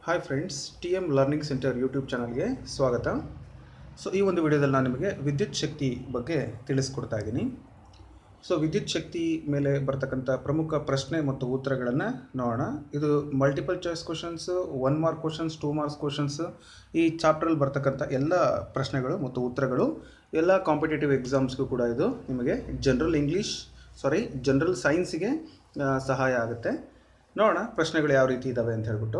hi friends T M learning centre YouTube ಚಾನಲ್ಗೆ ಸ್ವಾಗತ so ಈ ಒಂದು ವಿಡಿಯೋದಲ್ಲಿ ನಾನು ನಿಮಗೆ ವಿದ್ಯುತ್ ಶಕ್ತಿ ಬಗ್ಗೆ ತಿಳಿಸ್ಕೊಡ್ತಾ ಇದ್ದೀನಿ ಸೊ ವಿದ್ಯುತ್ ಶಕ್ತಿ ಮೇಲೆ ಬರ್ತಕ್ಕಂಥ ಪ್ರಮುಖ ಪ್ರಶ್ನೆ ಮತ್ತು ಉತ್ತರಗಳನ್ನು ನೋಡೋಣ ಇದು multiple choice questions one mark questions two marks questions ಈ ಚಾಪ್ಟ್ರಲ್ಲಿ ಬರ್ತಕ್ಕಂಥ ಎಲ್ಲ ಪ್ರಶ್ನೆಗಳು ಮತ್ತು ಉತ್ತರಗಳು ಎಲ್ಲ ಕಾಂಪಿಟೇಟಿವ್ ಎಕ್ಸಾಮ್ಸ್ಗೂ ಕೂಡ ಇದು ನಿಮಗೆ ಜನರಲ್ ಇಂಗ್ಲೀಷ್ ಸಾರಿ ಜನರಲ್ ಸೈನ್ಸಿಗೆ ಆ, ಸಹಾಯ ಆಗುತ್ತೆ ನೋಡೋಣ ಪ್ರಶ್ನೆಗಳು ಯಾವ ರೀತಿ ಇದ್ದಾವೆ ಅಂತ ಹೇಳ್ಬಿಟ್ಟು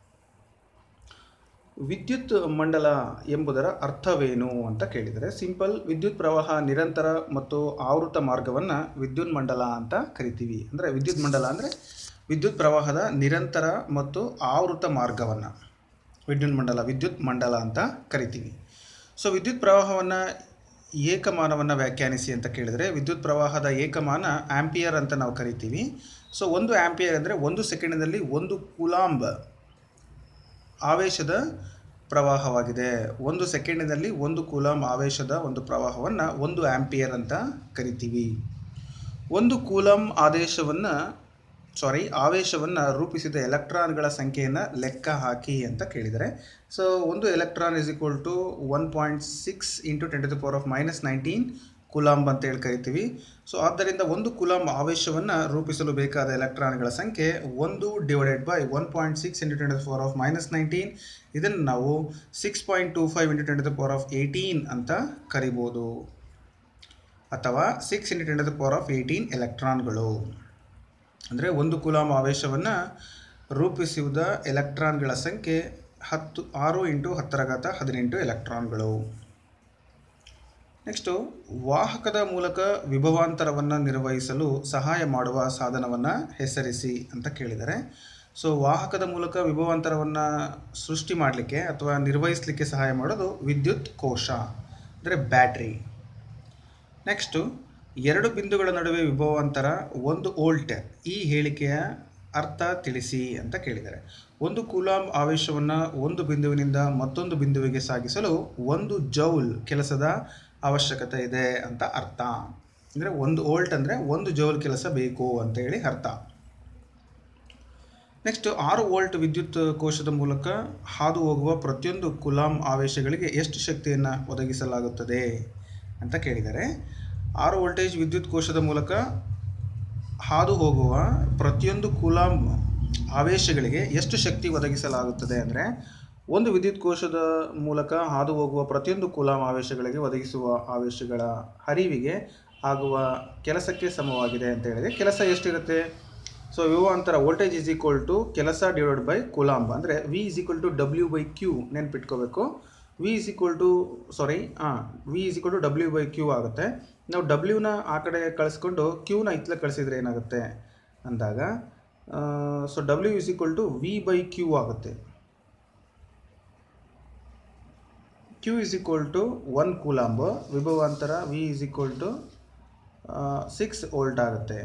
ವಿದ್ಯುತ್ ಮಂಡಲ ಎಂಬುದರ ಅರ್ಥವೇನು ಅಂತ ಕೇಳಿದರೆ ಸಿಂಪಲ್ ವಿದ್ಯುತ್ ಪ್ರವಾಹ ನಿರಂತರ ಮತ್ತು ಆವೃತ ಮಾರ್ಗವನ್ನು ವಿದ್ಯುತ್ ಮಂಡಲ ಅಂತ ಕರಿತೀವಿ ಅಂದರೆ ವಿದ್ಯುತ್ ಮಂಡಲ ಅಂದರೆ ವಿದ್ಯುತ್ ಪ್ರವಾಹದ ನಿರಂತರ ಮತ್ತು ಆವೃತ ಮಾರ್ಗವನ್ನು ವಿದ್ಯುತ್ ಮಂಡಲ ವಿದ್ಯುತ್ ಮಂಡಲ ಅಂತ ಕರಿತೀವಿ ಸೊ ವಿದ್ಯುತ್ ಪ್ರವಾಹವನ್ನು ಏಕಮಾನವನ್ನು ವ್ಯಾಖ್ಯಾನಿಸಿ ಅಂತ ಕೇಳಿದರೆ ವಿದ್ಯುತ್ ಪ್ರವಾಹದ ಏಕಮಾನ ಆಂಪಿಯರ್ ಅಂತ ನಾವು ಕರಿತೀವಿ ಸೊ ಒಂದು ಆಂಪಿಯರ್ ಅಂದರೆ ಒಂದು ಸೆಕೆಂಡಿನಲ್ಲಿ ಒಂದು ಕುಲಾಂಬ್ ಆವೇಶದ ಪ್ರವಾಹವಾಗಿದೆ ಒಂದು ಸೆಕೆಂಡಿನಲ್ಲಿ ಒಂದು ಕೂಲಾಮ್ ಆವೇಶದ ಒಂದು ಪ್ರವಾಹವನ್ನು ಒಂದು ಆಂಪಿಯರ್ ಅಂತ ಕರಿತೀವಿ ಒಂದು ಕೂಲಮ್ ಆದೇಶವನ್ನು ಸಾರಿ ಆವೇಶವನ್ನು ರೂಪಿಸಿದ ಎಲೆಕ್ಟ್ರಾನ್ಗಳ ಸಂಖ್ಯೆಯನ್ನು ಲೆಕ್ಕ ಹಾಕಿ ಅಂತ ಕೇಳಿದರೆ ಸೊ ಒಂದು electron is equal to one point six into ten to the power of minus nineteen coulomb ಅಂತ ಹೇಳಿ ಕರಿತೀವಿ ಸೊ ಆದ್ದರಿಂದ ಒಂದು ಕುಲಾಂಬ್ ಆವೇಶವನ್ನು ರೂಪಿಸಲು ಬೇಕಾದ ಎಲೆಕ್ಟ್ರಾನ್ಗಳ ಸಂಖ್ಯೆ ಒಂದು divided by one point six into ten to power of minus nineteen ಇದನ್ನು ನಾವು six point two five into ten to power of eighteen ಅಂತ ಕರಿಬೋದು ಅಥವಾ six into ten to power of eighteen ಎಲೆಕ್ಟ್ರಾನ್ಗಳು ಅಂದರೆ ಒಂದು ಕುಲಾಮ್ ಆವೇಶವನ್ನು ರೂಪಿಸುವುದ ಎಲೆಕ್ಟ್ರಾನ್ಗಳ ಸಂಖ್ಯೆ ಹತ್ತು ಆರು ಇಂಟು ಹತ್ತರ ಘಾತ ಹದಿನೆಂಟು ಎಲೆಕ್ಟ್ರಾನ್ಗಳು ನೆಕ್ಸ್ಟು ವಾಹಕದ ಮೂಲಕ ವಿಭವಾಂತರವನ್ನು ನಿರ್ವಹಿಸಲು ಸಹಾಯ ಮಾಡುವ ಸಾಧನವನ್ನು ಹೆಸರಿಸಿ ಅಂತ ಕೇಳಿದರೆ ಸೊ ವಾಹಕದ ಮೂಲಕ ವಿಭವಾಂತರವನ್ನು ಸೃಷ್ಟಿ ಮಾಡಲಿಕ್ಕೆ ಅಥವಾ ನಿರ್ವಹಿಸಲಿಕ್ಕೆ ಸಹಾಯ ಮಾಡೋದು ವಿದ್ಯುತ್ ಕೋಶ ಅಂದರೆ ಬ್ಯಾಟ್ರಿ ನೆಕ್ಸ್ಟು ಎರಡು ಬಿಂದುಗಳ ನಡುವೆ ವಿಭವಾಂತರ ಒಂದು ವೋಲ್ಟ್ ಈ ಹೇಳಿಕೆಯ ಅರ್ಥ ತಿಳಿಸಿ ಅಂತ ಕೇಳಿದ್ದಾರೆ ಒಂದು ಕೂಲಾಮ್ ಆವೇಶವನ್ನು ಒಂದು ಬಿಂದುವಿನಿಂದ ಮತ್ತೊಂದು ಬಿಂದುವಿಗೆ ಸಾಗಿಸಲು ಒಂದು ಜೌಲ್ ಕೆಲಸದ ಅವಶ್ಯಕತೆ ಇದೆ ಅಂತ ಅರ್ಥ ಅಂದರೆ ಒಂದು ವೋಲ್ಟ್ ಅಂದರೆ ಒಂದು ಜೌಲ್ ಕೆಲಸ ಬೇಕು ಅಂತೇಳಿ ಅರ್ಥ ನೆಕ್ಸ್ಟ್ ಆರು ವೋಲ್ಟ್ ವಿದ್ಯುತ್ ಕೋಶದ ಮೂಲಕ ಹಾದು ಹೋಗುವ ಪ್ರತಿಯೊಂದು ಕುಲಾಮ್ ಆವೇಶಗಳಿಗೆ ಎಷ್ಟು ಶಕ್ತಿಯನ್ನು ಒದಗಿಸಲಾಗುತ್ತದೆ ಅಂತ ಕೇಳಿದ್ದಾರೆ ಆರು ವೋಲ್ಟೇಜ್ ವಿದ್ಯುತ್ ಕೋಶದ ಮೂಲಕ ಹಾದು ಹೋಗುವ ಪ್ರತಿಯೊಂದು ಕುಲಾಮ್ ಆವೇಶಗಳಿಗೆ ಎಷ್ಟು ಶಕ್ತಿ ಒದಗಿಸಲಾಗುತ್ತದೆ ಅಂದರೆ ಒಂದು ವಿದ್ಯುತ್ ಕೋಶದ ಮೂಲಕ ಹಾದು ಹೋಗುವ ಪ್ರತಿಯೊಂದು ಕುಲಾಮ್ ಆವೇಶಗಳಿಗೆ ಒದಗಿಸುವ ಆವೇಶಗಳ ಹರಿವಿಗೆ ಆಗುವ ಕೆಲಸಕ್ಕೆ ಸಮವಾಗಿದೆ ಅಂತ ಹೇಳಿದೆ ಕೆಲಸ ಎಷ್ಟಿರುತ್ತೆ ಸೊ ವಿಭವಾಂತರ ವೋಲ್ಟೇಜ್ ಈಸ್ ಈಕ್ವಲ್ ಟು ಕೆಲಸ ಡಿವೈಡ್ ಬೈ ಕುಲಾಂಬ್ ಅಂದರೆ V is equal to W by Q ನೆನ್ಪಿಟ್ಕೋಬೇಕು V is equal to sorry ಹಾಂ V is equal to W by Q ಆಗುತ್ತೆ ನಾವು ಡಬ್ಲ್ಯೂನ ಆ ಕಡೆ ಕಳಿಸ್ಕೊಂಡು ಕ್ಯೂನ ಇತ್ಲ ಕಳಿಸಿದ್ರೆ ಏನಾಗುತ್ತೆ ಅಂದಾಗ so W is equal to V by Q ಆಗುತ್ತೆ Q is equal to one coulomb ವಿಭವಾಂತರ V is equal to six volt ಆಗುತ್ತೆ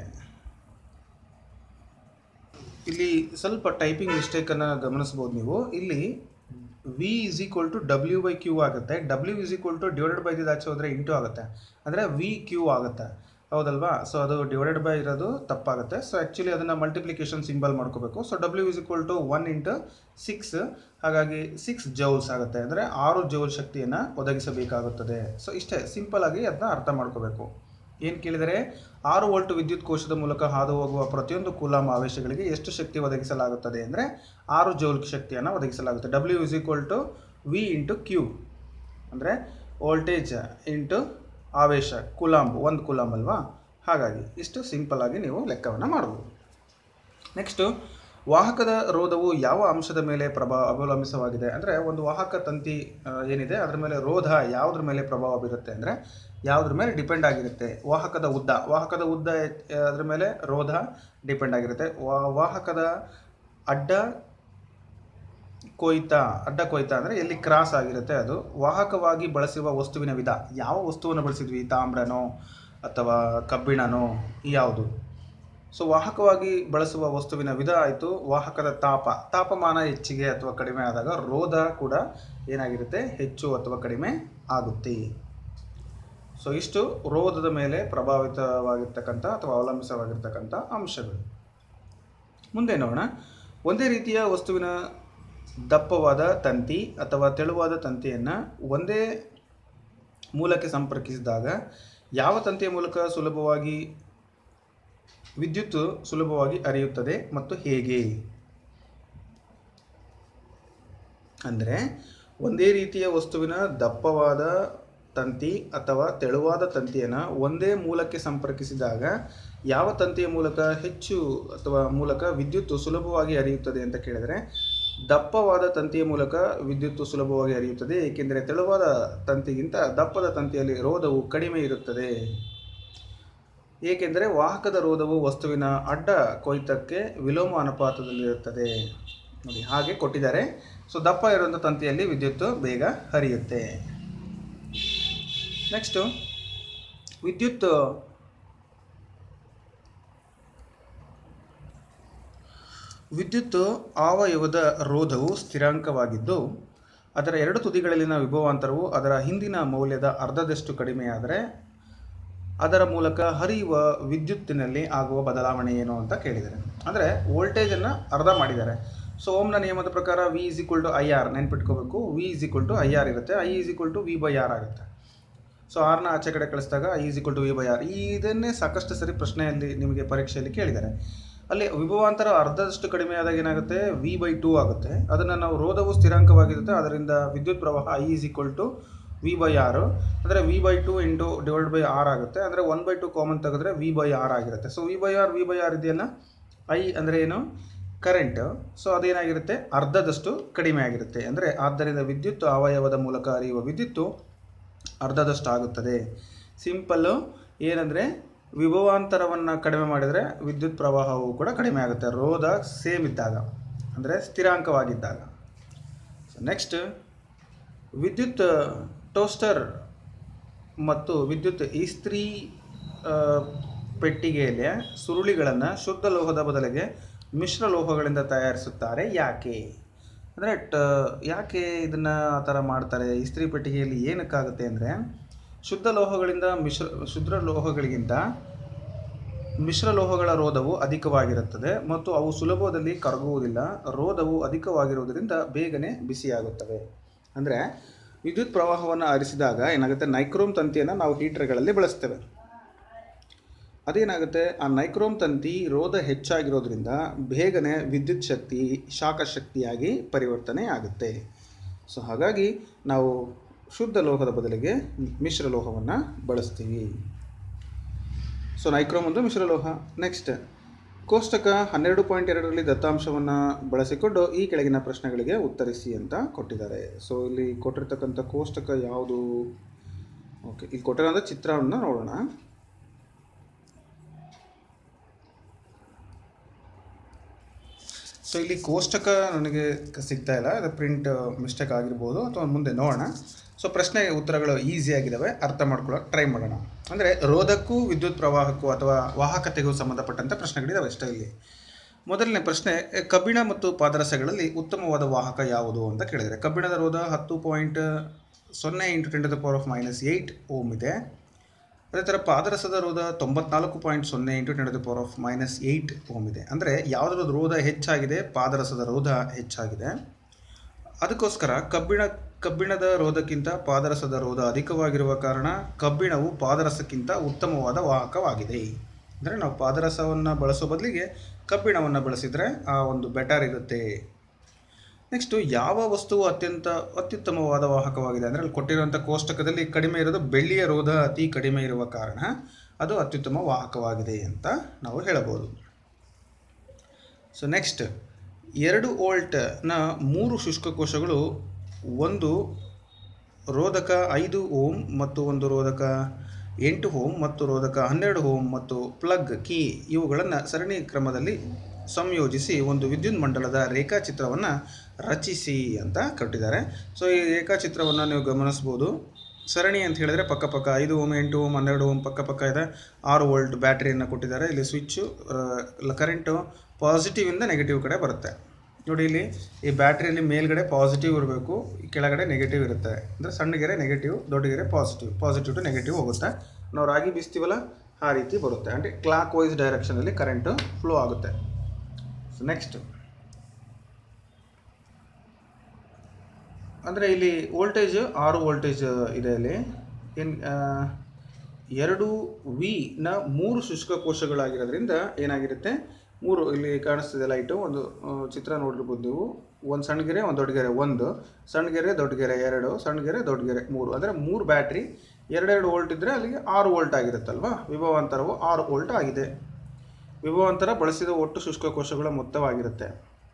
ಇಲ್ಲಿ ಸ್ವಲ್ಪ ಟೈಪಿಂಗ್ ಮಿಸ್ಟೇಕನ್ನು ಗಮನಿಸ್ಬೋದು ನೀವು ಇಲ್ಲಿ V is equal to W by Q ಆಗುತ್ತೆ W is equal to divided by ಆಚೆ ಹೋದರೆ ಇಂಟು ಆಗುತ್ತೆ ಅಂದರೆ ವಿ ಕ್ಯೂ ಆಗುತ್ತೆ ಹೌದಲ್ವಾ ಸೊ ಅದು ಡಿವೈಡೆಡ್ ಬೈ ಇರೋದು ತಪ್ಪಾಗುತ್ತೆ ಸೊ ಆ್ಯಕ್ಚುಲಿ ಅದನ್ನು ಮಲ್ಟಿಪ್ಲಿಕೇಶನ್ ಸಿಂಬಲ್ ಮಾಡ್ಕೋಬೇಕು so W is equal to one into six ಹಾಗಾಗಿ ಸಿಕ್ಸ್ ಜೌಲ್ಸ್ ಆಗುತ್ತೆ ಅಂದರೆ ಆರು ಜೌಲ್ ಶಕ್ತಿಯನ್ನು ಒದಗಿಸಬೇಕಾಗುತ್ತದೆ ಸೊ ಇಷ್ಟೇ ಸಿಂಪಲ್ ಆಗಿ ಅದನ್ನ ಅರ್ಥ ಮಾಡ್ಕೋಬೇಕು ಏನು ಕೇಳಿದರೆ ಆರು ವೋಲ್ಟ್ ವಿದ್ಯುತ್ ಕೋಶದ ಮೂಲಕ ಹಾದು ಹೋಗುವ ಪ್ರತಿಯೊಂದು ಕೂಲಾಮ್ ಆವೇಶಗಳಿಗೆ ಎಷ್ಟು ಶಕ್ತಿ ಒದಗಿಸಲಾಗುತ್ತದೆ ಅಂದರೆ ಆರು ಜೌಲ್ ಶಕ್ತಿಯನ್ನು ಒದಗಿಸಲಾಗುತ್ತೆ W is equal to V into Q ಅಂದರೆ ವೋಲ್ಟೇಜ್ ಇಂಟು ಆವೇಶ ಕುಲಾಂಬ್ ಒಂದು ಕುಲಾಂಬ್ ಅಲ್ವಾ ಹಾಗಾಗಿ ಇಷ್ಟು ಸಿಂಪಲ್ ಆಗಿ ನೀವು ಲೆಕ್ಕವನ್ನು ಮಾಡ್ಬೋದು ನೆಕ್ಸ್ಟು ವಾಹಕದ ರೋಧವು ಯಾವ ಅಂಶದ ಮೇಲೆ ಪ್ರಭಾವ ಅವಲಂಬಿತವಾಗಿದೆ ಅಂದರೆ ಒಂದು ವಾಹಕ ತಂತಿ ಆ, ಏನಿದೆ ಅದರ ಮೇಲೆ ರೋಧ ಯಾವುದ್ರ ಮೇಲೆ ಪ್ರಭಾವ ಬೀರುತ್ತೆ ಅಂದರೆ ಯಾವುದ್ರ ಮೇಲೆ ಡಿಪೆಂಡ್ ಆಗಿರುತ್ತೆ ವಾಹಕದ ಉದ್ದ ವಾಹಕದ ಉದ್ದ ಆ, ಅದ್ರ ಮೇಲೆ ರೋಧ ಡಿಪೆಂಡ್ ಆಗಿರುತ್ತೆ ವಾ- ವಾಹಕದ ಅಡ್ಡ ಕೊಯ್ತ ಅಡ್ಡ ಕೊಯ್ತ ಅಂದರೆ ಎಲ್ಲಿ ಕ್ರಾಸ್ ಆಗಿರುತ್ತೆ ಅದು ವಾಹಕವಾಗಿ ಬಳಸುವ ವಸ್ತುವಿನ ವಿಧ ಯಾವ ವಸ್ತುವನ್ನು ಬಳಸಿದ್ವಿ ತಾಮ್ರನೋ ಅಥವಾ ಕಬ್ಬಿಣನೋ ಯಾವುದು ಸೊ ವಾಹಕವಾಗಿ ಬಳಸುವ ವಸ್ತುವಿನ ವಿಧ ಆಯಿತು ವಾಹಕದ ತಾಪ ತಾಪಮಾನ ಹೆಚ್ಚಿಗೆ ಅಥವಾ ಕಡಿಮೆ ಆದಾಗ ರೋಧ ಕೂಡ ಏನಾಗಿರುತ್ತೆ ಹೆಚ್ಚು ಅಥವಾ ಕಡಿಮೆ ಆಗುತ್ತೆ ಸೊ ಇಷ್ಟು ರೋಧದ ಮೇಲೆ ಪ್ರಭಾವಿತವಾಗಿರ್ತಕ್ಕಂಥ ಅಥವಾ ಅವಲಂಬಿತವಾಗಿರ್ತಕ್ಕಂಥ ಅಂಶಗಳು ಮುಂದೆ ನೋಡೋಣ ಒಂದೇ ರೀತಿಯ ವಸ್ತುವಿನ ದಪ್ಪವಾದ ತಂತಿ ಅಥವಾ ತೆಳುವಾದ ತಂತಿಯನ್ನು ಒಂದೇ ಮೂಲಕ್ಕೆ ಸಂಪರ್ಕಿಸಿದಾಗ ಯಾವ ತಂತಿಯ ಮೂಲಕ ಸುಲಭವಾಗಿ ವಿದ್ಯುತ್ ಸುಲಭವಾಗಿ ಹರಿಯುತ್ತದೆ ಮತ್ತು ಹೇಗೆ ಅಂದರೆ ಒಂದೇ ರೀತಿಯ ವಸ್ತುವಿನ ದಪ್ಪವಾದ ತಂತಿ ಅಥವಾ ತೆಳುವಾದ ತಂತಿಯನ್ನು ಒಂದೇ ಮೂಲಕ್ಕೆ ಸಂಪರ್ಕಿಸಿದಾಗ ಯಾವ ತಂತಿಯ ಮೂಲಕ ಹೆಚ್ಚು ಅಥವಾ ಮೂಲಕ ವಿದ್ಯುತ್ ಸುಲಭವಾಗಿ ಹರಿಯುತ್ತದೆ ಅಂತ ಕೇಳಿದರೆ ದಪ್ಪವಾದ ತಂತಿಯ ಮೂಲಕ ವಿದ್ಯುತ್ ಸುಲಭವಾಗಿ ಹರಿಯುತ್ತದೆ ಏಕೆಂದರೆ ತೆಳುವಾದ ತಂತಿಗಿಂತ ದಪ್ಪದ ತಂತಿಯಲ್ಲಿ ರೋಧವು ಕಡಿಮೆ ಇರುತ್ತದೆ ಏಕೆಂದರೆ ವಾಹಕದ ರೋಧವು ವಸ್ತುವಿನ ಅಡ್ಡ ಕೊಯ್ತಕ್ಕೆ ವಿಲೋಮ ಅನುಪಾತದಲ್ಲಿರುತ್ತದೆ ನೋಡಿ ಹಾಗೆ ಕೊಟ್ಟಿದ್ದಾರೆ ಸೊ ದಪ್ಪ ಇರುವಂಥ ತಂತಿಯಲ್ಲಿ ವಿದ್ಯುತ್ ಬೇಗ ಹರಿಯುತ್ತೆ ನೆಕ್ಸ್ಟು ವಿದ್ಯುತ್ ವಿದ್ಯುತ್ ಆವಯವದ ರೋಧವು ಸ್ಥಿರಾಂಕವಾಗಿದ್ದು ಅದರ ಎರಡು ತುದಿಗಳಲ್ಲಿನ ವಿಭವಾಂತರವು ಅದರ ಹಿಂದಿನ ಮೌಲ್ಯದ ಅರ್ಧದಷ್ಟು ಕಡಿಮೆಯಾದರೆ ಅದರ ಮೂಲಕ ಹರಿಯುವ ವಿದ್ಯುತ್ತಿನಲ್ಲಿ ಆಗುವ ಬದಲಾವಣೆ ಏನು ಅಂತ ಕೇಳಿದ್ದಾರೆ ಅಂದರೆ ವೋಲ್ಟೇಜನ್ನು ಅರ್ಧ ಮಾಡಿದ್ದಾರೆ ಸೊ ಓಮ್ನ ನಿಯಮದ ಪ್ರಕಾರ V is equal to I R ನೆನ್ಪಿಟ್ಕೋಬೇಕು V is equal to I R ಇರುತ್ತೆ I is equal to V by R ಆಗುತ್ತೆ ಸೊ ಆರ್ನ ಆಚೆ ಕಡೆ ಕಳಿಸಿದಾಗ I is equal to V by R ಇದನ್ನೇ ಸಾಕಷ್ಟು ಸರಿ ಪ್ರಶ್ನೆಯಲ್ಲಿ ನಿಮಗೆ ಪರೀಕ್ಷೆಯಲ್ಲಿ ಕೇಳಿದ್ದಾರೆ ಅಲ್ಲಿ ವಿಭವಾಂತರ ಅರ್ಧದಷ್ಟು ಕಡಿಮೆ ಆದಾಗ ಏನಾಗುತ್ತೆ ವಿ ಬೈ ಟೂ ಆಗುತ್ತೆ ಅದನ್ನು ನಾವು ರೋಧವು ಸ್ಥಿರಾಂಕವಾಗಿರುತ್ತೆ ಅದರಿಂದ ವಿದ್ಯುತ್ ಪ್ರವಾಹ I is equal to V by R ಅಂದರೆ V by two into divide by R ಆಗುತ್ತೆ ಅಂದರೆ ಒನ್ ಬೈ ಟು ಕಾಮನ್ ತೆಗೆದ್ರೆ ವಿ ಬೈ ಆರ್ ಆಗಿರುತ್ತೆ so V by R V by R ಇದೆಯಲ್ಲ ಐ ಅಂದರೆ ಏನು ಕರೆಂಟ್ ಸೊ ಅದೇನಾಗಿರುತ್ತೆ ಅರ್ಧದಷ್ಟು ಕಡಿಮೆ ಆಗಿರುತ್ತೆ ಅಂದರೆ ಆದ್ದರಿಂದ ವಿದ್ಯುತ್ ಅವಯವದ ಮೂಲಕ ಹರಿಯುವ ವಿದ್ಯುತ್ತು ಅರ್ಧದಷ್ಟು ಆಗುತ್ತದೆ ಸಿಂಪಲ್ಲು ಏನಂದರೆ ವಿಭವಾಂತರವನ್ನು ಕಡಿಮೆ ಮಾಡಿದರೆ ವಿದ್ಯುತ್ ಪ್ರವಾಹವು ಕೂಡ ಕಡಿಮೆ ಆಗುತ್ತೆ ರೋಧ ಸೇಮ್ ಇದ್ದಾಗ ಅಂದರೆ ಸ್ಥಿರಾಂಕವಾಗಿದ್ದಾಗ ಸೊ ನೆಕ್ಸ್ಟ್ ವಿದ್ಯುತ್ ಟೋಸ್ಟರ್ ಮತ್ತು ವಿದ್ಯುತ್ ಇಸ್ತ್ರಿ ಆ, ಪೆಟ್ಟಿಗೆಯಲ್ಲಿ ಸುರುಳಿಗಳನ್ನು ಶುದ್ಧ ಲೋಹದ ಬದಲಿಗೆ ಮಿಶ್ರ ಲೋಹಗಳಿಂದ ತಯಾರಿಸುತ್ತಾರೆ ಯಾಕೆ ಅಂದರೆ ಟ ಯಾಕೆ ಇದನ್ನು ಆ ಥರ ಮಾಡ್ತಾರೆ ಇಸ್ತ್ರಿ ಪೆಟ್ಟಿಗೆಯಲ್ಲಿ ಏನಕ್ಕಾಗುತ್ತೆ ಅಂದರೆ ಶುದ್ಧ ಲೋಹಗಳಿಂದ ಮಿಶ್ರ ಶುದ್ಧ ಲೋಹಗಳಿಗಿಂತ ಮಿಶ್ರ ಲೋಹಗಳ ರೋಧವು ಅಧಿಕವಾಗಿರುತ್ತದೆ ಮತ್ತು ಅವು ಸುಲಭದಲ್ಲಿ ಕರಗುವುದಿಲ್ಲ ರೋಧವು ಅಧಿಕವಾಗಿರುವುದರಿಂದ ಬೇಗನೆ ಬಿಸಿಯಾಗುತ್ತವೆ ಅಂದರೆ ವಿದ್ಯುತ್ ಪ್ರವಾಹವನ್ನು ಹರಿಸಿದಾಗ ಏನಾಗುತ್ತೆ ನೈಕ್ರೋಮ್ ತಂತಿಯನ್ನು ನಾವು ಹೀಟರ್ಗಳಲ್ಲಿ ಬಳಸ್ತೇವೆ ಅದೇನಾಗುತ್ತೆ ಆ ನೈಕ್ರೋಮ್ ತಂತಿ ರೋಧ ಹೆಚ್ಚಾಗಿರೋದ್ರಿಂದ ಬೇಗನೆ ವಿದ್ಯುತ್ ಶಕ್ತಿ ಶಾಖ ಶಕ್ತಿಯಾಗಿ ಪರಿವರ್ತನೆ ಆಗುತ್ತೆ ಸೊ ಹಾಗಾಗಿ ನಾವು ಶುದ್ಧ ಲೋಹದ ಬದಲಿಗೆ ಮಿಶ್ರ ಲೋಹವನ್ನು ಬಳಸ್ತೀವಿ ಸೊ ನೈಕ್ರೋಮ್ ಒಂದು ಮಿಶ್ರಲೋಹ ನೆಕ್ಸ್ಟ್ ಕೋಷ್ಟಕ ಹನ್ನೆರಡು ಪಾಯಿಂಟ್ ಎರಡರಲ್ಲಿ ದತ್ತಾಂಶವನ್ನು ಬಳಸಿಕೊಂಡು ಈ ಕೆಳಗಿನ ಪ್ರಶ್ನೆಗಳಿಗೆ ಉತ್ತರಿಸಿ ಅಂತ ಕೊಟ್ಟಿದ್ದಾರೆ ಸೊ ಇಲ್ಲಿ ಕೊಟ್ಟಿರ್ತಕ್ಕಂಥ ಕೋಷ್ಟಕ ಯಾವುದು ಓಕೆ ಇಲ್ಲಿ ಕೊಟ್ಟಿರೋಂಥ ಚಿತ್ರವನ್ನು ನೋಡೋಣ ಸೊ ಇಲ್ಲಿ ಕೋಷ್ಟಕ ನನಗೆ ಕ- ಸಿಗ್ತಾ ಇಲ್ಲ ಅದು ಪ್ರಿಂಟ್ ಮಿಸ್ಟೇಕ್ ಆಗಿರ್ಬೋದು ಅಥವಾ ಮುಂದೆ ನೋಡೋಣ ಸೊ ಪ್ರಶ್ನೆ ಉತ್ತರಗಳು ಈಸಿ ಆಗಿದ್ದಾವೆ ಅರ್ಥ ಮಾಡ್ಕೊಳ್ಳೋಕೆ ಟ್ರೈ ಮಾಡೋಣ ಅಂದರೆ ರೋಧಕ್ಕೂ ವಿದ್ಯುತ್ ಪ್ರವಾಹಕ್ಕೂ ಅಥವಾ ವಾಹಕತೆಗೂ ಸಂಬಂಧಪಟ್ಟಂಥ ಪ್ರಶ್ನೆಗಳಿದ್ದಾವೆ ಅಷ್ಟೇ ಇಲ್ಲಿ ಮೊದಲನೇ ಪ್ರಶ್ನೆ ಎ, ಕಬ್ಬಿಣ ಮತ್ತು ಪಾದರಸಗಳಲ್ಲಿ ಉತ್ತಮವಾದ ವಾಹಕ ಯಾವುದು ಅಂತ ಕೇಳಿದರೆ ಕಬ್ಬಿಣದ ರೋಧ ಹತ್ತು ಪಾಯಿಂಟ್ ಸೊನ್ನೆ into ten to the power of minus eight ohm ಇದೆ ಅದೇ ಥರ ಪಾದರಸದ ರೋಧ ತೊಂಬತ್ನಾಲ್ಕು ಪಾಯಿಂಟ್ ಸೊನ್ನೆ into ten to the power of minus eight ohm ಇದೆ ಅಂದರೆ ಯಾವುದರ ರೋಧ ಹೆಚ್ಚಾಗಿದೆ ಪಾದರಸದ ರೋಧ ಹೆಚ್ಚಾಗಿದೆ ಅದಕ್ಕೋಸ್ಕರ ಕಬ್ಬಿಣ ಕಬ್ಬಿಣದ ರೋಧಕ್ಕಿಂತ ಪಾದರಸದ ರೋಧ ಅಧಿಕವಾಗಿರುವ ಕಾರಣ ಕಬ್ಬಿಣವು ಪಾದರಸಕ್ಕಿಂತ ಉತ್ತಮವಾದ ವಾಹಕವಾಗಿದೆ ಅಂದರೆ ನಾವು ಪಾದರಸವನ್ನು ಬಳಸೋ ಬದಲಿಗೆ ಕಬ್ಬಿಣವನ್ನು ಬಳಸಿದರೆ ಆ ಒಂದು ಬೆಟರ್ ಇರುತ್ತೆ ನೆಕ್ಸ್ಟು ಯಾವ ವಸ್ತುವು ಅತ್ಯಂತ ಅತ್ಯುತ್ತಮವಾದ ವಾಹಕವಾಗಿದೆ ಅಂದರೆ ಅಲ್ಲಿ ಕೊಟ್ಟಿರುವಂಥ ಕೋಷ್ಟಕದಲ್ಲಿ ಕಡಿಮೆ ಇರೋದು ಬೆಳ್ಳಿಯ ರೋಧ ಅತಿ ಕಡಿಮೆ ಇರುವ ಕಾರಣ ಅದು ಅತ್ಯುತ್ತಮ ವಾಹಕವಾಗಿದೆ ಅಂತ ನಾವು ಹೇಳಬಹುದು ಸೊ ನೆಕ್ಸ್ಟ್ ಎರಡು ವೋಲ್ಟ್ನ ಮೂರು ಶುಷ್ಕಕೋಶಗಳು ಒಂದು ರೋಧಕ ಐದು ಓಮ್ ಮತ್ತು ಒಂದು ರೋಧಕ ಎಂಟು ಓಮ್ ಮತ್ತು ರೋಧಕ ಹನ್ನೆರಡು ಓಮ್ ಮತ್ತು ಪ್ಲಗ್ ಕೀ ಇವುಗಳನ್ನು ಸರಣಿ ಕ್ರಮದಲ್ಲಿ ಸಂಯೋಜಿಸಿ ಒಂದು ವಿದ್ಯುತ್ ಮಂಡಲದ ರೇಖಾಚಿತ್ರವನ್ನು ರಚಿಸಿ ಅಂತ ಕೊಟ್ಟಿದ್ದಾರೆ ಸೊ ಈ ರೇಖಾಚಿತ್ರವನ್ನು ನೀವು ಗಮನಿಸ್ಬೋದು ಸರಣಿ ಅಂತ ಹೇಳಿದರೆ ಪಕ್ಕ ಪಕ್ಕ ಐದು ಓಮ್ ಎಂಟು ಓಮ್ ಹನ್ನೆರಡು ಓಮ್ ಪಕ್ಕ ಪಕ್ಕ ಇದೆ ಆರು ವೋಲ್ಟ್ ಬ್ಯಾಟ್ರಿಯನ್ನು ಕೊಟ್ಟಿದ್ದಾರೆ ಇಲ್ಲಿ ಸ್ವಿಚ್ಚು ಕರೆಂಟು ಪಾಸಿಟಿವಿಂದ ನೆಗೆಟಿವ್ ಕಡೆ ಬರುತ್ತೆ ನೋಡಿ ಇಲ್ಲಿ ಈ ಬ್ಯಾಟ್ರಿಯಲ್ಲಿ ಮೇಲ್ಗಡೆ ಪಾಸಿಟಿವ್ ಇರಬೇಕು ಈ ಕೆಳಗಡೆ ನೆಗೆಟಿವ್ ಇರುತ್ತೆ ಅಂದರೆ ಸಣ್ಣ ಗೆರೆ ನೆಗೆಟಿವ್ ದೊಡ್ಡ ಗೆರೆ ಪಾಸಿಟಿವ್ ಪಾಸಿಟಿವ್ ಟು ನೆಗೆಟಿವ್ ಹೋಗುತ್ತೆ ನಾವು ರಾಗಿ ಬೀಸ್ತೀವಲ್ಲ ಆ ರೀತಿ ಬರುತ್ತೆ ಅಂದರೆ ಕ್ಲಾಕ್ ವೈಸ್ ಡೈರೆಕ್ಷನಲ್ಲಿ ಕರೆಂಟು ಫ್ಲೋ ಆಗುತ್ತೆ ಸೊ ನೆಕ್ಸ್ಟ್ ಅಂದರೆ ಇಲ್ಲಿ ವೋಲ್ಟೇಜ್ ಆರು ವೋಲ್ಟೇಜ್ ಇದೆ ಇಲ್ಲಿ ಏನು ಎರಡು ವಿ ನ ಮೂರು ಶುಷ್ಕ ಕೋಶಗಳಾಗಿರೋದ್ರಿಂದ ಏನಾಗಿರುತ್ತೆ ಮೂರು ಇಲ್ಲಿ ಕಾಣಿಸ್ತಿದೆ ಲೈಟು ಒಂದು ಆ, ಚಿತ್ರ ನೋಡಿರ್ಬೋದು ನೀವು ಒಂದು ಸಣ್ಣ ಗೆರೆ ಒಂದು ದೊಡ್ಡ ಗೆರೆ ಒಂದು ಸಣ್ಣ ಗೆರೆ ದೊಡ್ಡ ಗೆರೆ ಎರಡು ಸಣ್ಣ ಗೆರೆ ದೊಡ್ಡ ಗೆರೆ ಮೂರು ಅಂದರೆ ಮೂರು ಬ್ಯಾಟ್ರಿ ಎರಡೆರಡು ವೋಲ್ಟ್ ಇದ್ದರೆ ಅಲ್ಲಿಗೆ ಆರು ವೋಲ್ಟ್ ಆಗಿರುತ್ತಲ್ವಾ ವಿಭವಾಂತರವು ಆರು ವೋಲ್ಟ್ ಆಗಿದೆ ವಿಭವಾಂತರ ಬಳಸಿದ ಒಟ್ಟು ಶುಷ್ಕ ಕೋಶಗಳ ಮೊತ್ತವಾಗಿರುತ್ತೆ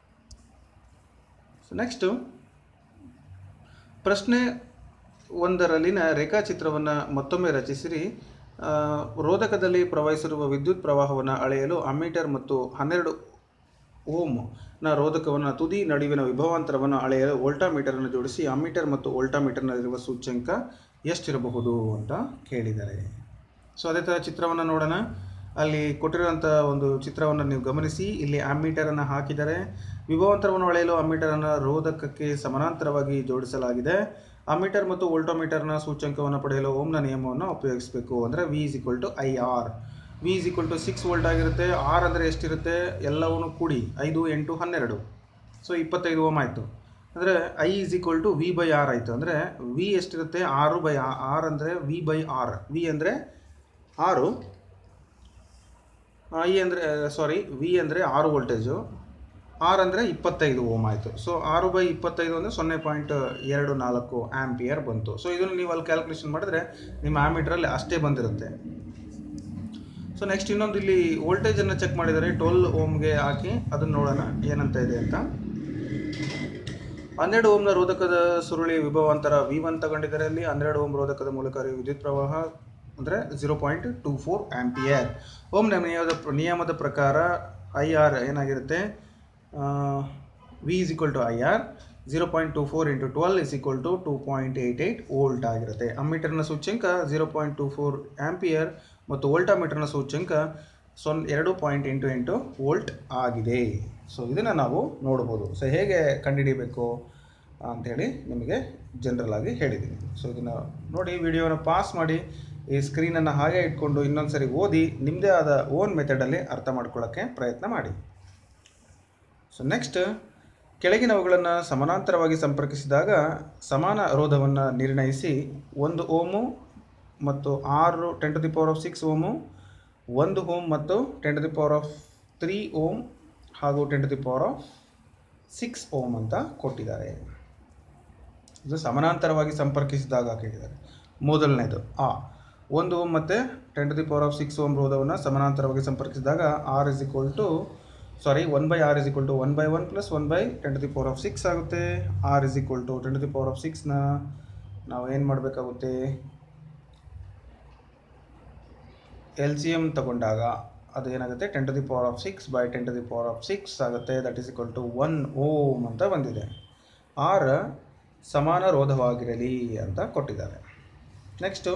ಸೊ ನೆಕ್ಸ್ಟು ಪ್ರಶ್ನೆ ಒಂದರಲ್ಲಿನ ರೇಖಾಚಿತ್ರವನ್ನು ಮತ್ತೊಮ್ಮೆ ರಚಿಸಿರಿ ಆ, ರೋಧಕದಲ್ಲಿ ಪ್ರವಹಿಸಿರುವ ವಿದ್ಯುತ್ ಪ್ರವಾಹವನ್ನು ಅಳೆಯಲು ಅಮ್ಮೀಟರ್ ಮತ್ತು ಹನ್ನೆರಡು ಓಮ್ ನ ರೋಧಕವನ್ನು ತುದಿ ನಡುವಿನ ವಿಭವಾಂತರವನ್ನು ಅಳೆಯಲು ವೋಲ್ಟಾಮೀಟರನ್ನು ಜೋಡಿಸಿ ಅಮ್ಮೀಟರ್ ಮತ್ತು ವೋಲ್ಟಾಮೀಟರ್ನಲ್ಲಿರುವ ಸೂಚ್ಯಂಕ ಎಷ್ಟಿರಬಹುದು ಅಂತ ಕೇಳಿದ್ದಾರೆ ಸೊ ಅದೇ ಥರ ಚಿತ್ರವನ್ನು ನೋಡೋಣ ಅಲ್ಲಿ ಕೊಟ್ಟಿರುವಂಥ ಒಂದು ಚಿತ್ರವನ್ನು ನೀವು ಗಮನಿಸಿ ಇಲ್ಲಿ ಅಮ್ಮೀಟರನ್ನು ಹಾಕಿದ್ದಾರೆ ವಿಭವಾಂತರವನ್ನು ಅಳೆಯಲು ಅಮ್ಮೀಟರನ್ನು ರೋಧಕಕ್ಕೆ ಸಮಾನಾಂತರವಾಗಿ ಜೋಡಿಸಲಾಗಿದೆ ಅಮ್ಮೀಟರ್ ಮತ್ತು ವೋಲ್ಟೋಮೀಟರ್ನ ಸೂಚ್ಯಂಕವನ್ನು ಪಡೆಯಲು ಓಮ್ನ ನಿಯಮವನ್ನು ಉಪಯೋಗಿಸಬೇಕು ಅಂದರೆ V is equal to I R V is equal to six volt ಆಗಿರುತ್ತೆ ಆರ್ ಅಂದರೆ ಎಷ್ಟಿರುತ್ತೆ ಎಲ್ಲವನ್ನು ಕೂಡಿ ಐದು ಎಂಟು ಹನ್ನೆರಡು ಸೊ ಇಪ್ಪತ್ತೈದು ಓಮ್ ಆಯಿತು ಅಂದರೆ I is equal to V by R ಆಯಿತು ಅಂದರೆ ವಿ ಎಷ್ಟಿರುತ್ತೆ ಆರು ಬೈ ಆರ್ ಅಂದರೆ ವಿ ಬೈ ಆರ್ ವಿ ಅಂದರೆ ಆರು ಐ ಅಂದರೆ ಸಾರಿ ವಿ ಅಂದರೆ ಆರು ವೋಲ್ಟೇಜು ಆರ್ ಅಂದರೆ ಇಪ್ಪತ್ತೈದು ಓಮ್ ಆಯಿತು ಸೊ ಆರು ಬೈ ಇಪ್ಪತ್ತೈದು ಅಂದರೆ ಸೊನ್ನೆ ಪಾಯಿಂಟ್ ಎರಡು ನಾಲ್ಕು ಆ್ಯಂಪಿಯರ್ ಬಂತು ಸೊ ಇದನ್ನು ನೀವು ಅಲ್ಲಿ ಕ್ಯಾಲ್ಕುಲೇಷನ್ ಮಾಡಿದ್ರೆ ನಿಮ್ಮ ಆ್ಯಮೀಟ್ರಲ್ಲಿ ಅಷ್ಟೇ ಬಂದಿರುತ್ತೆ ಸೊ ನೆಕ್ಸ್ಟ್ ಇನ್ನೊಂದು ಇಲ್ಲಿ ವೋಲ್ಟೇಜನ್ನು ಚೆಕ್ ಮಾಡಿದರೆ ಟ್ವೆಲ್ ಓಮ್ಗೆ ಹಾಕಿ ಅದನ್ನು ನೋಡೋಣ ಏನಂತ ಇದೆ ಅಂತ ಹನ್ನೆರಡು ಓಮ್ನ ರೋಧಕದ ಸುರುಳಿ ವಿಭವಾಂತರ ವಿ ಒನ್ ತಗೊಂಡಿದ್ದಾರೆ ಅಲ್ಲಿ ಹನ್ನೆರಡು ಓಮ್ ರೋಧಕದ ಮೂಲಕ ಹರಿಯುವ ವಿದ್ಯುತ್ ಪ್ರವಾಹ ಅಂದರೆ zero point two four ampere ಓಮ್ನ ನಿಯಮದ ನಿಯಮದ ಪ್ರಕಾರ ಐ ಆರ್ ಏನಾಗಿರುತ್ತೆ V is equal to I R zero point two four into twelve is equal to two point eight eight volt ಆಗಿರುತ್ತೆ ಅಮ್ಮೀಟರ್ನ ಸೂಚ್ಯಂಕ zero point two four ampere ಮತ್ತು ವೋಲ್ಟಾಮೀಟರ್ನ ಸೂಚ್ಯಂಕ ಸೊನ್ ಎರಡು ಪಾಯಿಂಟ್ ಎಂಟು ಎಂಟು ವೋಲ್ಟ್ ಆಗಿದೆ ಸೊ ಇದನ್ನು ನಾವು ನೋಡ್ಬೋದು ಸೊ ಹೇಗೆ ಕಂಡುಹಿಡಿಬೇಕು ಅಂಥೇಳಿ ನಿಮಗೆ ಜನರಲ್ ಆಗಿ ಹೇಳಿದ್ದೀನಿ ಸೊ ಇದನ್ನು ನೋಡಿ ವಿಡಿಯೋನ ಪಾಸ್ ಮಾಡಿ ಈ ಸ್ಕ್ರೀನನ್ನು ಹಾಗೆ ಇಟ್ಕೊಂಡು ಇನ್ನೊಂದು ಸರಿ ಓದಿ ನಿಮ್ಮದೇ ಆದ ಓನ್ ಮೆಥಡಲ್ಲಿ ಅರ್ಥ ಮಾಡ್ಕೊಳ್ಳೋಕ್ಕೆ ಪ್ರಯತ್ನ ಮಾಡಿ ಸೊ ನೆಕ್ಸ್ಟ್ ಕೆಳಗಿನವುಗಳನ್ನು ಸಮಾನಾಂತರವಾಗಿ ಸಂಪರ್ಕಿಸಿದಾಗ ಸಮಾನ ರೋಧವನ್ನು ನಿರ್ಣಯಿಸಿ ಒಂದು ಓಮು ಮತ್ತು ಆರು ten to the power of six ohm ಒಂದು ಓಮ್ ಮತ್ತು ten to the power of three ohm ಹಾಗೂ ten to the power of six ohm ಅಂತ ಕೊಟ್ಟಿದ್ದಾರೆ ಇದು ಸಮಾನಾಂತರವಾಗಿ ಸಂಪರ್ಕಿಸಿದಾಗ ಕೇಳಿದ್ದಾರೆ ಮೊದಲನೇದು ಆ ಒಂದು ಓಮ್ ಮತ್ತು ten to the power of six ohm ರೋಧವನ್ನು ಸಮಾನಾಂತರವಾಗಿ ಸಂಪರ್ಕಿಸಿದಾಗ R is equal to sorry one by R is equal to one by one plus one by ten to the power of six ಆಗುತ್ತೆ R is equal to ten to the power of ಸಿಕ್ಸ್ನ ನಾವು ಏನು ಮಾಡಬೇಕಾಗುತ್ತೆ L C M ತಗೊಂಡಾಗ ಅದು ಏನಾಗುತ್ತೆ ten to the power of six by ten to the power of six ಆಗುತ್ತೆ that is equal to one ohm ಅಂತ ಬಂದಿದೆ ಆರ್ ಸಮಾನ ರೋಧವಾಗಿರಲಿ ಅಂತ ಕೊಟ್ಟಿದ್ದಾರೆ ನೆಕ್ಸ್ಟು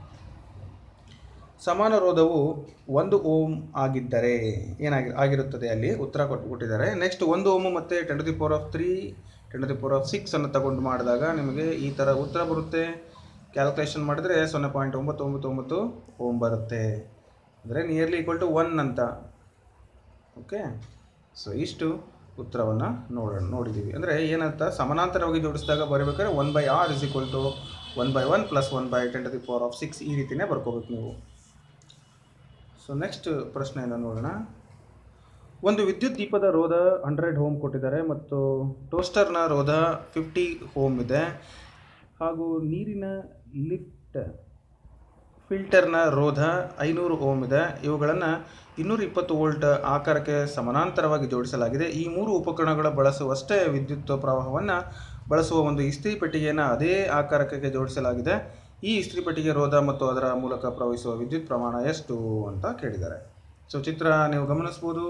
ಸಮಾನ ರೋಧವು ಒಂದು ಓಮ್ ಆಗಿದ್ದರೆ ಏನಾಗಿ ಆಗಿರುತ್ತದೆ ಅಲ್ಲಿ ಉತ್ತರ ಕೊಟ್ಟು ಕೊಟ್ಟಿದ್ದಾರೆ ನೆಕ್ಸ್ಟ್ ಒಂದು ಓಮು ಮತ್ತು ten to the power of three ten to the power of six ಅನ್ನು ತಗೊಂಡು ಮಾಡಿದಾಗ ನಿಮಗೆ ಈ ಥರ ಉತ್ತರ ಬರುತ್ತೆ ಕ್ಯಾಲ್ಕುಲೇಷನ್ ಮಾಡಿದ್ರೆ ಸೊನ್ನೆ ಪಾಯಿಂಟ್ ಒಂಬತ್ತು ಒಂಬತ್ತು ಒಂಬತ್ತು ಓಮ್ ಬರುತ್ತೆ ಅಂದರೆ ನಿಯರ್ಲಿ ಈಕ್ವಲ್ ಟು ಒನ್ ಅಂತ ಓಕೆ ಸೊ ಇಷ್ಟು ಉತ್ತರವನ್ನು ನೋಡೋಣ ನೋಡಿದ್ದೀವಿ ಅಂದರೆ ಏನಂತ ಸಮಾನಾಂತರವಾಗಿ ಜೋಡಿಸಿದಾಗ ಬರೀಬೇಕಾದ್ರೆ one by R is equal to one by one plus one by ten to the power of six ಈ ರೀತಿಯೇ ಬರ್ಕೋಬೇಕು ನೀವು ಸೊ ನೆಕ್ಸ್ಟ್ ಪ್ರಶ್ನೆಯನ್ನು ನೋಡೋಣ ಒಂದು ವಿದ್ಯುತ್ ದೀಪದ ರೋಧ ಹಂಡ್ರೆಡ್ ಹೋಮ್ ಕೊಟ್ಟಿದ್ದಾರೆ ಮತ್ತು ಟೋಸ್ಟರ್ನ ರೋಧ ಫಿಫ್ಟಿ ಹೋಮ್ ಇದೆ ಹಾಗೂ ನೀರಿನ ಲಿಫ್ಟ್ ಫಿಲ್ಟರ್ನ ರೋಧ ಐನೂರು ಓಮ್ ಇದೆ ಇವುಗಳನ್ನು ಇನ್ನೂರ ಇಪ್ಪತ್ತು ವೋಲ್ಟ್ ಆಕಾರಕ್ಕೆ ಸಮಾನಾಂತರವಾಗಿ ಜೋಡಿಸಲಾಗಿದೆ ಈ ಮೂರು ಉಪಕರಣಗಳ ಬಳಸುವಷ್ಟೇ ವಿದ್ಯುತ್ ಪ್ರವಾಹವನ್ನು ಬಳಸುವ ಒಂದು ಇಸ್ತ್ರಿ ಪೆಟ್ಟಿಗೆಯನ್ನು ಅದೇ ಆಕಾರಕ್ಕೆ ಜೋಡಿಸಲಾಗಿದೆ ಈ ಇಸ್ತ್ರಿ ಪೆಟ್ಟಿಗೆ ರೋಧ ಮತ್ತು ಅದರ ಮೂಲಕ ಪ್ರವಹಿಸುವ ವಿದ್ಯುತ್ ಪ್ರಮಾಣ ಎಷ್ಟು ಅಂತ ಕೇಳಿದ್ದಾರೆ ಸೊ ಚಿತ್ರ ನೀವು ಗಮನಿಸ್ಬೋದು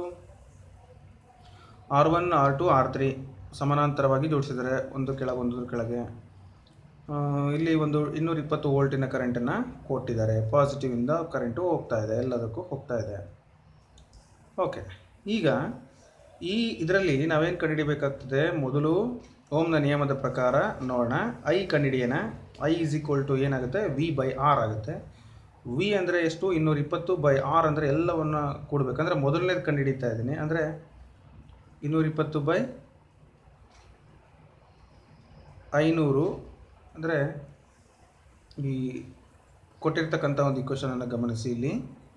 R one R two R three ಸಮಾನಾಂತರವಾಗಿ ಜೋಡಿಸಿದ್ದಾರೆ ಒಂದು ಕೆಳಗೆ ಒಂದು ಕೆಳಗೆ ಆ, ಇಲ್ಲಿ ಒಂದು ಇನ್ನೂರ ಇಪ್ಪತ್ತು ವೋಲ್ಟಿನ ಕರೆಂಟನ್ನು ಕೊಟ್ಟಿದ್ದಾರೆ ಪಾಸಿಟಿವಿಂದ ಕರೆಂಟು ಹೋಗ್ತಾ ಇದೆ ಎಲ್ಲದಕ್ಕೂ ಹೋಗ್ತಾ ಇದೆ ಓಕೆ ಈಗ ಈ ಇದರಲ್ಲಿ ನಾವೇನು ಕಂಡುಹಿಡಿಬೇಕಾಗ್ತದೆ ಮೊದಲು ಓಮ್ನ ನಿಯಮದ ಪ್ರಕಾರ ನೋಡೋಣ ಐ ಕಂಡುಹಿಡಿಯೋಣ ಐ ಇಸ್ ಈಕ್ವಲ್ ಟು ಏನಾಗುತ್ತೆ ವಿ ಬೈ ಆರ್ ಆಗುತ್ತೆ ವಿ ಅಂದರೆ ಎಷ್ಟು ಇನ್ನೂರ ಇಪ್ಪತ್ತು ಬೈ ಆರ್ ಅಂದರೆ ಎಲ್ಲವನ್ನು ಕೂಡಬೇಕಂದ್ರೆ ಮೊದಲನೇದು ಕಂಡುಹಿಡಿತಾ ಇದ್ದೀನಿ ಅಂದರೆ ಇನ್ನೂರ ಇಪ್ಪತ್ತು ಬೈ ಐನೂರು ಅಂದರೆ ಈ ಕೊಟ್ಟಿರ್ತಕ್ಕಂಥ ಒಂದು ಇಕ್ವೇಷನನ್ನು ಗಮನಿಸಿ ಇಲ್ಲಿ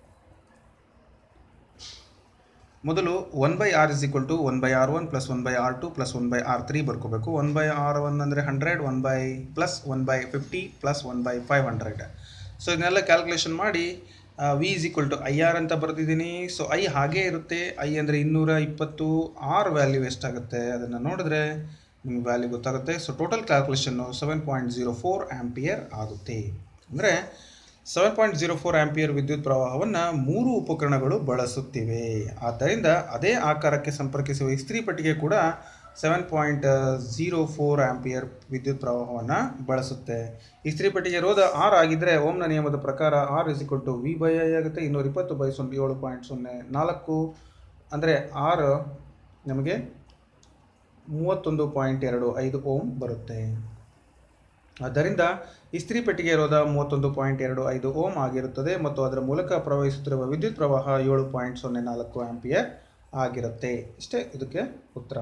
ಮೊದಲು one by R is equal to one by R one plus one by R two plus one by R three ಬರ್ಕೋಬೇಕು ಒನ್ ಬೈ ಆರ್ ಒನ್ ಅಂದರೆ hundred one by plus one by fifty plus one by five hundred so ಇದನ್ನೆಲ್ಲ calculation ಮಾಡಿ V is equal to I R ಅಂತ ಬರೆದಿದ್ದೀನಿ so I ಹಾಗೇ ಇರುತ್ತೆ I ಅಂದರೆ ಇನ್ನೂರ ಇಪ್ಪತ್ತು ಆರ್ ವ್ಯಾಲ್ಯೂ ಎಷ್ಟಾಗುತ್ತೆ ಅದನ್ನು ನೋಡಿದ್ರೆ ನಿಮ್ಗೆ ವ್ಯಾಲ್ಯೂ ಗೊತ್ತಾಗುತ್ತೆ ಸೊ ಟೋಟಲ್ ಕ್ಯಾಲ್ಕುಲೇಷನ್ನು seven point zero four ampere ಆಗುತ್ತೆ ಅಂದರೆ seven point zero four ampere ವಿದ್ಯುತ್ ಪ್ರವಾಹವನ್ನು ಮೂರು ಉಪಕರಣಗಳು ಬಳಸುತ್ತಿವೆ ಆದ್ದರಿಂದ ಅದೇ ಆಕಾರಕ್ಕೆ ಸಂಪರ್ಕಿಸುವ ಇಸ್ತ್ರಿ ಪೆಟ್ಟಿಗೆ ಕೂಡ seven point zero four ampere ವಿದ್ಯುತ್ ಪ್ರವಾಹವನ್ನು ಬಳಸುತ್ತೆ ಇಸ್ತ್ರಿ ಪೆಟ್ಟಿಗೆ ರೋಧ ಆರ್ ಆಗಿದ್ದರೆ ಓಮ್ನ ನಿಯಮದ ಪ್ರಕಾರ R is equal to V by I ಆಗುತ್ತೆ ಇನ್ನೂರ ಇಪ್ಪತ್ತು ಬೈ ಸೊನ್ನೆ ಏಳು ಪಾಯಿಂಟ್ ಸೊನ್ನೆ ನಾಲ್ಕು ಅಂದರೆ ಆರ್ ನಮಗೆ ಮೂವತ್ತೊಂದು ಪಾಯಿಂಟ್ ಎರಡು ಐದು ಓಮ್ ಬರುತ್ತೆ ಆದ್ದರಿಂದ ಇಸ್ತ್ರಿ ಪೆಟ್ಟಿಗೆ ಇರೋದ ಮೂವತ್ತೊಂದು ಪಾಯಿಂಟ್ ಎರಡು ಐದು ಓಮ್ ಆಗಿರುತ್ತದೆ ಮತ್ತು ಅದರ ಮೂಲಕ ಪ್ರವಹಿಸುತ್ತಿರುವ ವಿದ್ಯುತ್ ಪ್ರವಾಹ ಏಳು ಪಾಯಿಂಟ್ ಸೊನ್ನೆ ನಾಲ್ಕು ಆಂಪಿಯರ್ ಆಗಿರುತ್ತೆ ಇಷ್ಟೇ ಇದಕ್ಕೆ ಉತ್ತರ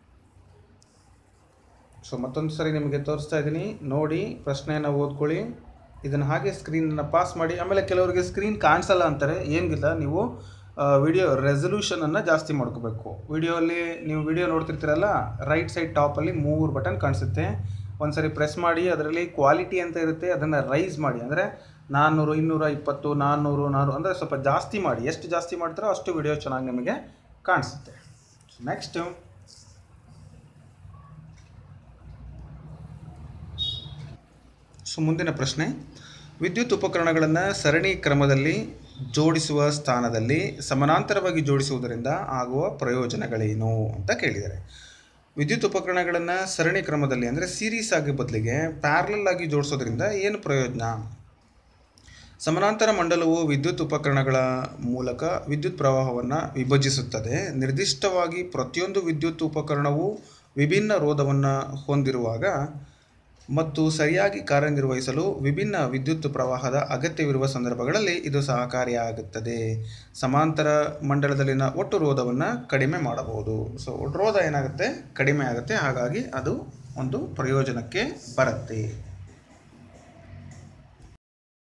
ಸೊ ಮತ್ತೊಂದು ಸರಿ ನಿಮಗೆ ತೋರಿಸ್ತಾ ಇದ್ದೀನಿ ನೋಡಿ ಪ್ರಶ್ನೆಯನ್ನು ಓದ್ಕೊಳ್ಳಿ ಇದನ್ನು ಹಾಗೆ ಸ್ಕ್ರೀನನ್ನು ಪಾಸ್ ಮಾಡಿ ಆಮೇಲೆ ಕೆಲವರಿಗೆ ಸ್ಕ್ರೀನ್ ಕಾಣಿಸಲ್ಲ ಅಂತಾರೆ ಏನಿಲ್ಲ ನೀವು ವಿಡಿಯೋ ರೆಸಲ್ಯೂಷನನ್ನು ಜಾಸ್ತಿ ಮಾಡ್ಕೋಬೇಕು ವಿಡಿಯೋಲ್ಲಿ ನೀವು ವಿಡಿಯೋ ನೋಡ್ತಿರ್ತೀರಲ್ಲ ರೈಟ್ ಸೈಡ್ ಟಾಪಲ್ಲಿ ಮೂರು ಬಟನ್ ಕಾಣಿಸುತ್ತೆ ಒಂದ್ಸರಿ ಪ್ರೆಸ್ ಮಾಡಿ ಅದರಲ್ಲಿ ಕ್ವಾಲಿಟಿ ಅಂತ ಇರುತ್ತೆ ಅದನ್ನು ರೈಸ್ ಮಾಡಿ ಅಂದರೆ ನಾನ್ನೂರು ಇನ್ನೂರ ಇಪ್ಪತ್ತು ನಾನ್ನೂರು ನಾನ್ನೂರು ಅಂದರೆ ಸ್ವಲ್ಪ ಜಾಸ್ತಿ ಮಾಡಿ ಎಷ್ಟು ಜಾಸ್ತಿ ಮಾಡ್ತಾರೋ ಅಷ್ಟು ವಿಡಿಯೋ ಚೆನ್ನಾಗಿ ನಿಮಗೆ ಕಾಣಿಸುತ್ತೆ ನೆಕ್ಸ್ಟು ಸೊ ಮುಂದಿನ ಪ್ರಶ್ನೆ ವಿದ್ಯುತ್ ಉಪಕರಣಗಳನ್ನು ಸರಣಿ ಕ್ರಮದಲ್ಲಿ ಜೋಡಿಸುವ ಸ್ಥಾನದಲ್ಲಿ ಸಮಾನಾಂತರವಾಗಿ ಜೋಡಿಸುವುದರಿಂದ ಆಗುವ ಪ್ರಯೋಜನಗಳೇನು ಅಂತ ಕೇಳಿದ್ದಾರೆ ವಿದ್ಯುತ್ ಉಪಕರಣಗಳನ್ನು ಸರಣಿ ಕ್ರಮದಲ್ಲಿ ಅಂದರೆ ಸೀರೀಸ್ ಆಗಿ ಬದಲಿಗೆ ಪ್ಯಾರಲಲ್ ಆಗಿ ಜೋಡಿಸೋದ್ರಿಂದ ಏನು ಪ್ರಯೋಜನ ಸಮಾನಾಂತರ ಮಂಡಲವು ವಿದ್ಯುತ್ ಉಪಕರಣಗಳ ಮೂಲಕ ವಿದ್ಯುತ್ ಪ್ರವಾಹವನ್ನು ವಿಭಜಿಸುತ್ತದೆ ನಿರ್ದಿಷ್ಟವಾಗಿ ಪ್ರತಿಯೊಂದು ವಿದ್ಯುತ್ ಉಪಕರಣವು ವಿಭಿನ್ನ ರೋಧವನ್ನು ಹೊಂದಿರುವಾಗ ಮತ್ತು ಸರಿಯಾಗಿ ಕಾರ್ಯನಿರ್ವಹಿಸಲು ವಿಭಿನ್ನ ವಿದ್ಯುತ್ ಪ್ರವಾಹದ ಅಗತ್ಯವಿರುವ ಸಂದರ್ಭಗಳಲ್ಲಿ ಇದು ಸಹಕಾರಿಯಾಗುತ್ತದೆ ಸಮಾಂತರ ಮಂಡಲದಲ್ಲಿನ ಒಟ್ಟು ರೋಧವನ್ನು ಕಡಿಮೆ ಮಾಡಬಹುದು ಸೊ ಒಟ್ಟು ರೋಧ ಏನಾಗುತ್ತೆ ಕಡಿಮೆ ಆಗುತ್ತೆ ಹಾಗಾಗಿ ಅದು ಒಂದು ಪ್ರಯೋಜನಕ್ಕೆ ಬರುತ್ತೆ